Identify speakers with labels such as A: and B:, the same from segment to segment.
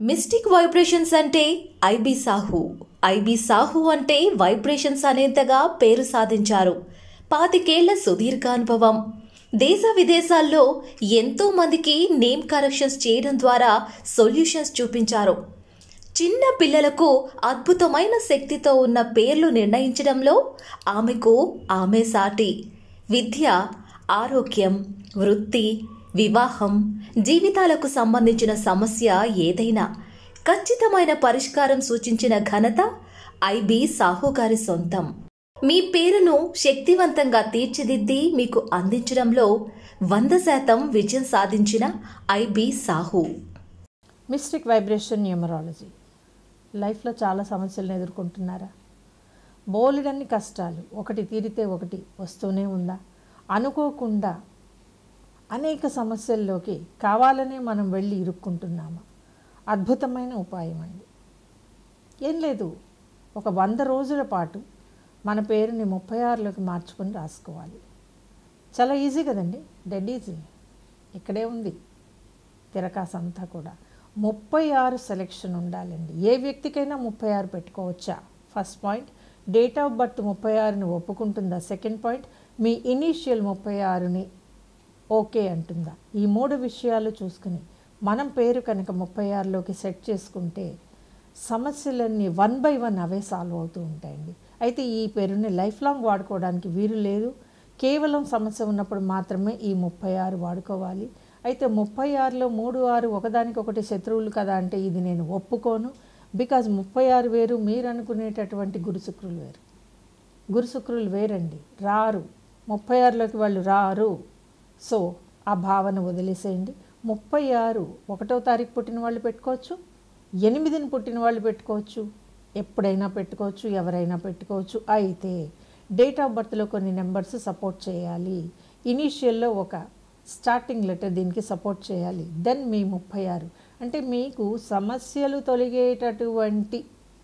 A: mystic vibrations అంటే IB Sahu IB Sahu అంటే vibrations అనేంతగా పేరు సాధించారు పాతికేళ్ల సుదీర్ఘ అనుభవం దేశ విదేశాల్లో ఎంతో మందికి నేమ్ కరెక్షన్స్ చేయడం ద్వారా సొల్యూషన్స్ చూపించారు చిన్న పిల్లలకు అద్భుతమైన శక్తితో ఉన్న పేర్లు నిర్ణయించడంలో ఆమెకు ఆమె సాటి విద్య ఆరోగ్యం వృత్తి వివాహం జీవితాలకు సంబంధించిన సమస్య ఏదైనా ఖచ్చితమైన పరిష్కారం సూచించిన ఘనత ఐబి సాహు గారి సొంతం మీ పేరును శక్తివంతంగా తీర్చిదిద్ది మీకు అందించడంలో వంద శాతం విజయం సాధించిన IB Sahu
B: mystic vibration numerology లైఫ్లో చాలా సమస్యలను ఎదుర్కొంటున్నారా బోలెడన్ని కష్టాలు ఒకటి తీరితే ఒకటి వస్తూనే ఉందా అనుకోకుండా అనేక సమస్యల్లోకి కావాలనే మనం వెళ్ళి ఇరుక్కుంటున్నామా అద్భుతమైన ఉపాయం అండి ఏం లేదు ఒక వంద రోజుల పాటు మన పేరుని ముప్పై ఆరులోకి మార్చుకొని రాసుకోవాలి చాలా ఈజీ కదండి డెడ్ ఈజీ ఇక్కడే ఉంది తిరకాసు అంతా కూడా ముప్పై ఆరు సెలెక్షన్ ఉండాలండి ఏ వ్యక్తికైనా ముప్పై ఆరు పెట్టుకోవచ్చా first point date of birth ముప్పై ఆరుని ఒప్పుకుంటుందా సెకండ్ పాయింట్ మీ ఇనీషియల్ ముప్పై ఆరుని ఓకే అంటుందా ఈ మూడు విషయాలు చూసుకుని మనం పేరు కనుక ముప్పై ఆరులోకి సెట్ చేసుకుంటే సమస్యలన్నీ వన్ బై వన్ అవే సాల్వ్ అవుతూ ఉంటాయండి అయితే ఈ పేరుని లైఫ్ లాంగ్ వాడుకోవడానికి వీలు లేదు కేవలం సమస్య ఉన్నప్పుడు మాత్రమే ఈ ముప్పై ఆరు వాడుకోవాలి అయితే ముప్పై ఆరులో మూడు ఆరు ఒకదానికొకటి శత్రువులు కదా అంటే ఇది నేను ఒప్పుకోను బికాజ్ ముప్పై ఆరు వేరు మీరు అనుకునేటటువంటి గురుశుక్రులు వేరు గురుశుక్రులు వేరండి రారు ముప్పై ఆరులోకి వాళ్ళు రారు సో ఆ భావన వదిలేసేయండి ముప్పై ఆరు ఒకటో తారీఖు పుట్టిన వాళ్ళు పెట్టుకోవచ్చు ఎనిమిదిని పుట్టిన వాళ్ళు పెట్టుకోవచ్చు ఎప్పుడైనా పెట్టుకోవచ్చు ఎవరైనా పెట్టుకోవచ్చు అయితే డేట్ ఆఫ్ బర్త్లో కొన్ని నెంబర్స్ సపోర్ట్ చేయాలి ఇనీషియల్లో ఒక స్టార్టింగ్ లెటర్ దీనికి సపోర్ట్ చేయాలి దెన్ మీ ముప్పై ఆరు అంటే మీకు సమస్యలు తొలగేటటువంటి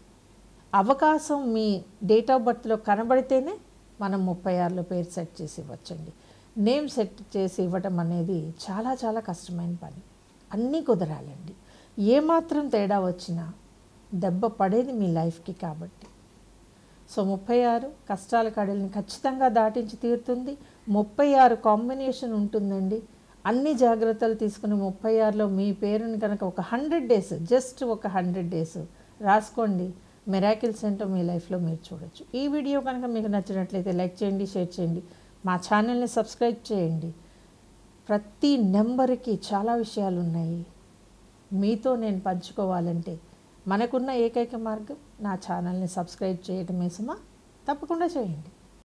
B: అవకాశం మీ డేట్ ఆఫ్ బర్త్లో కనబడితేనే మనం ముప్పై ఆరులో పేరు సెట్ చేసి ఇవ్వచ్చండి నేమ్ సెట్ చేసి ఇవ్వటం అనేది చాలా చాలా కష్టమైన పని అన్నీ కుదరాలండి ఏమాత్రం తేడా వచ్చినా దెబ్బ పడేది మీ లైఫ్కి కాబట్టి సో ముప్పై ఆరు కష్టాల కడల్ని ఖచ్చితంగా దాటించి తీరుతుంది ముప్పై ఆరు కాంబినేషన్ ఉంటుందండి అన్ని జాగ్రత్తలు తీసుకుని ముప్పై ఆరులో మీ పేరుని కనుక ఒక హండ్రెడ్ డేస్ జస్ట్ ఒక హండ్రెడ్ డేస్ రాసుకోండి మెరాకిల్స్ ఏంటో మీ లైఫ్లో మీరు చూడొచ్చు ఈ వీడియో కనుక మీకు నచ్చినట్లయితే లైక్ చేయండి షేర్ చేయండి మా ఛానల్ని సబ్స్క్రైబ్ చేయండి ప్రతి నెంబర్కి చాలా విషయాలు ఉన్నాయి మీతో నేను పంచుకోవాలంటే మనకున్న ఏకైక మార్గం నా ఛానల్ని సబ్స్క్రైబ్ చేయటమే సుమా తప్పకుండా చేయండి